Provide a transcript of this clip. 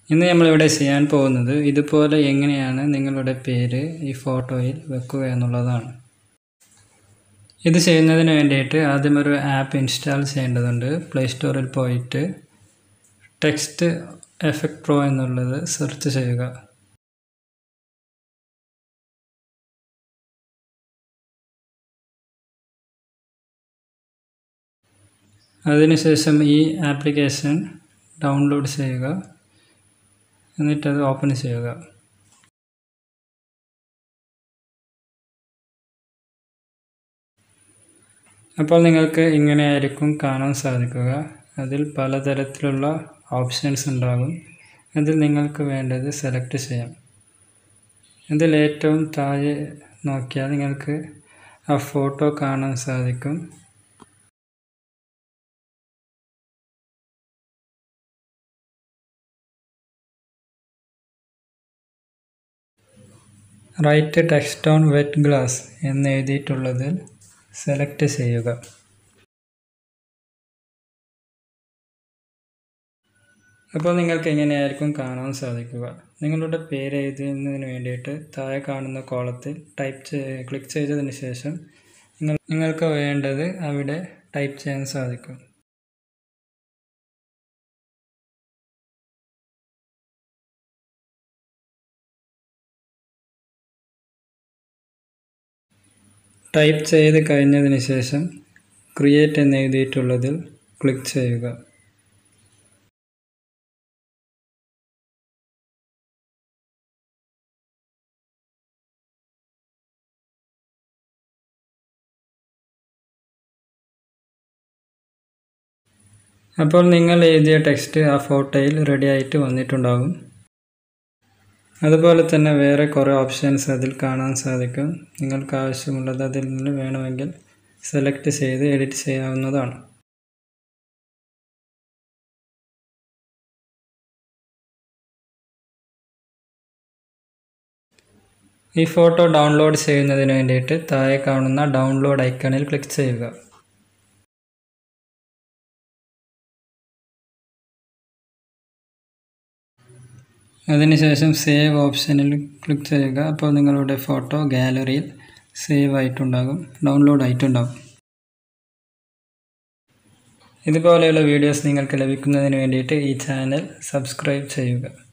ഇന്ന് നമ്മളിവിടെ ചെയ്യാൻ പോകുന്നത് ഇതുപോലെ എങ്ങനെയാണ് നിങ്ങളുടെ പേര് ഈ ഫോട്ടോയിൽ വെക്കുക എന്നുള്ളതാണ് ഇത് ചെയ്യുന്നതിന് വേണ്ടിയിട്ട് ആദ്യം ഒരു ആപ്പ് ഇൻസ്റ്റാൾ ചെയ്യേണ്ടതുണ്ട് പ്ലേ സ്റ്റോറിൽ പോയിട്ട് ടെക്സ്റ്റ് എഫക്ട് പ്രോ എന്നുള്ളത് സെർച്ച് ചെയ്യുക അതിനുശേഷം ഈ ആപ്ലിക്കേഷൻ ഡൗൺലോഡ് ചെയ്യുക എന്നിട്ടത് ഓപ്പൺ ചെയ്യുക അപ്പോൾ നിങ്ങൾക്ക് ഇങ്ങനെയായിരിക്കും കാണാൻ സാധിക്കുക അതിൽ പലതരത്തിലുള്ള ഓപ്ഷൻസ് ഉണ്ടാകും അതിൽ നിങ്ങൾക്ക് വേണ്ടത് സെലക്ട് ചെയ്യാം ഇതിൽ ഏറ്റവും താഴെ നോക്കിയാൽ നിങ്ങൾക്ക് ആ ഫോട്ടോ കാണാൻ സാധിക്കും write text on wet glass എന്ന് എഴുതിയിട്ടുള്ളതിൽ സെലക്ട് ചെയ്യുക അപ്പോൾ നിങ്ങൾക്ക് എങ്ങനെയായിരിക്കും കാണാൻ സാധിക്കുക നിങ്ങളുടെ പേര് എഴുതുന്നതിന് വേണ്ടിയിട്ട് താഴെ കാണുന്ന കോളത്തിൽ ടൈപ്പ് ക്ലിക്ക് ചെയ്തതിന് ശേഷം നിങ്ങൾ നിങ്ങൾക്ക് വേണ്ടത് അവിടെ ടൈപ്പ് ചെയ്യാൻ സാധിക്കും ടൈപ്പ് ചെയ്ത് കഴിഞ്ഞതിന് ശേഷം ക്രിയേറ്റ് എന്ന് എഴുതിയിട്ടുള്ളതിൽ ക്ലിക്ക് ചെയ്യുക അപ്പോൾ നിങ്ങൾ എഴുതിയ ടെക്സ്റ്റ് ആ ഫോട്ടോയിൽ റെഡി ആയിട്ട് വന്നിട്ടുണ്ടാകും അതുപോലെ തന്നെ വേറെ കുറേ ഓപ്ഷൻസ് അതിൽ കാണാൻ സാധിക്കും നിങ്ങൾക്ക് ആവശ്യമുള്ളത് അതിൽ നിന്ന് വേണമെങ്കിൽ സെലക്ട് ചെയ്ത് എഡിറ്റ് ചെയ്യാവുന്നതാണ് ഈ ഫോട്ടോ ഡൗൺലോഡ് ചെയ്യുന്നതിന് വേണ്ടിയിട്ട് താഴെ കാണുന്ന ഡൗൺലോഡ് ഐക്കണിൽ ക്ലിക്ക് ചെയ്യുക അതിനുശേഷം സേവ് ഓപ്ഷനിൽ ക്ലിക്ക് ചെയ്യുക അപ്പോൾ നിങ്ങളുടെ ഫോട്ടോ ഗാലറിയിൽ സേവ് ആയിട്ടുണ്ടാകും ഡൗൺലോഡ് ആയിട്ടുണ്ടാകും ഇതുപോലെയുള്ള വീഡിയോസ് നിങ്ങൾക്ക് ലഭിക്കുന്നതിന് വേണ്ടിയിട്ട് ഈ ചാനൽ സബ്സ്ക്രൈബ് ചെയ്യുക